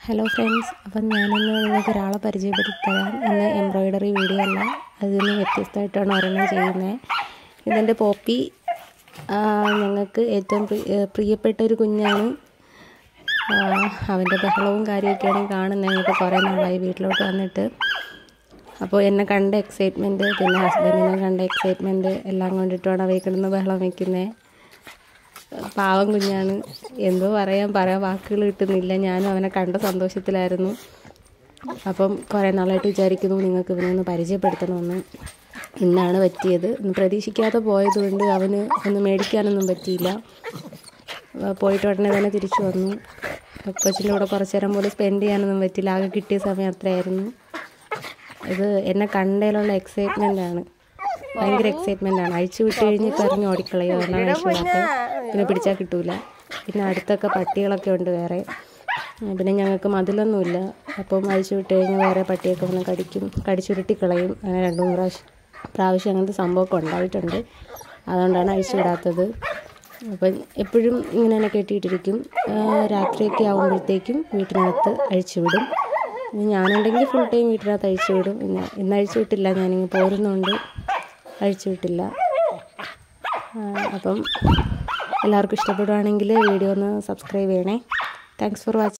hello friends അപ്പം ഞാനിന്ന് നിങ്ങൾക്ക് ഒരാളെ പരിചയപ്പെടുത്തി തരാം ഇന്ന് എംബ്രോയ്ഡറി വീഡിയോ അല്ല അതിൽ നിന്ന് വ്യത്യസ്തമായിട്ടാണ് ഒരെണ്ണം ചെയ്യുന്നത് ഇതെൻ്റെ പോപ്പി ആ, ഞങ്ങൾക്ക് ഏറ്റവും പ്രി- ഏ, പ്രിയപ്പെട്ട ഒരു കുഞ്ഞാണ് ആ, അവൻ്റെ ബഹളവും കാര്യമൊക്കെയാണ് കാണുന്നത് ഞങ്ങൾക്ക് കുറേ നാളായി വീട്ടിലോട്ട് വന്നിട്ട് അപ്പോൾ എന്നെ കണ്ട എക്സൈറ്റ്മെൻറ്റ് പിന്നെ ഹസ്ബൻഡിനെ കണ്ട എക്സൈറ്റ്മെൻറ്റ് എല്ലാം കൊണ്ടിട്ടാണ് അവയിൽ കിടന്ന് ബഹളം വയ്ക്കുന്നത് പാവം കുഞ്ഞാണ് എന്തോ പറയാൻ പറയാൻ വാക്കുകൾ കിട്ടുന്നില്ല ഞാനും അവനെ കണ്ട സന്തോഷത്തിലായിരുന്നു അപ്പം കുറേ നാളായിട്ട് വിചാരിക്കുന്നു നിങ്ങൾക്ക് ഇവനെ ഒന്ന് പരിചയപ്പെടുത്തണമെന്ന് ഇന്നാണ് പറ്റിയത് ഇന്ന് പ്രതീക്ഷിക്കാതെ പോയതുകൊണ്ട് അവന് ഒന്ന് മേടിക്കാനൊന്നും പറ്റിയില്ല ആ, പോയിട്ട് ഉടനെ തന്നെ തിരിച്ചു വന്നു കൊച്ചിൻ്റെ കൂടെ കുറച്ച് നേരം പോലും സ്പെൻഡ് ചെയ്യാനൊന്നും പറ്റില്ല ആകെ കിട്ടിയ സമയം അത്രയായിരുന്നു ഇത് എന്നെ കണ്ടതിലുള്ള എക്സൈറ്റ്മെൻ്റ് ആണ് ഭയങ്കര എക്സൈറ്റ്മെൻ്റ് ആണ് അഴിച്ചു വിട്ട് കഴിഞ്ഞ് ഇപ്പം ഇറങ്ങി ഓടിക്കളയോ എന്നാണ് അഴിച്ചു വിടാത്ത പിന്നെ പിടിച്ചാൽ കിട്ടൂല പിന്നെ അടുത്തൊക്കെ പട്ടികളൊക്കെ ഉണ്ട് വേറെ ഉം, പിന്നെ ഞങ്ങൾക്ക് മതിലൊന്നുമില്ല അപ്പം അഴിച്ചു വിട്ട് കഴിഞ്ഞാൽ വേറെ പട്ടിയൊക്കെ വന്ന് കടിക്കും കടിച്ചുരുട്ടി കളയും അങ്ങനെ രണ്ട് മൂന്ന് പ്രാവശ്യം പ്രാവശ്യം അങ്ങനത്തെ സംഭവമൊക്കെ ഉണ്ടായിട്ടുണ്ട് അതുകൊണ്ടാണ് അഴിച്ചു വിടാത്തത് അപ്പം എപ്പോഴും ഇങ്ങനെ തന്നെ കെട്ടിയിട്ടിരിക്കും ആ, രാത്രിയൊക്കെ ആകുമ്പോഴത്തേക്കും വീട്ടിനകത്ത് അഴിച്ചു വിടും ഇനി ഞാനുണ്ടെങ്കിൽ ഫുൾ ടൈം വീട്ടിനകത്ത് അഴിച്ചു വിടും ഇന്ന് ഇന്ന് അഴിച്ചു വിട്ടില്ല ഞാനിങ്ങ് പോരുന്നുണ്ട് അഴിച്ചു വിട്ടില്ല ആ, അപ്പം എല്ലാവർക്കും ഇഷ്ടപ്പെടുവാണെങ്കിൽ വീഡിയോ ഒന്ന് സബ്സ്ക്രൈബ് ചെയ്യണേ താങ്ക്സ് ഫോർ വാച്ചിങ്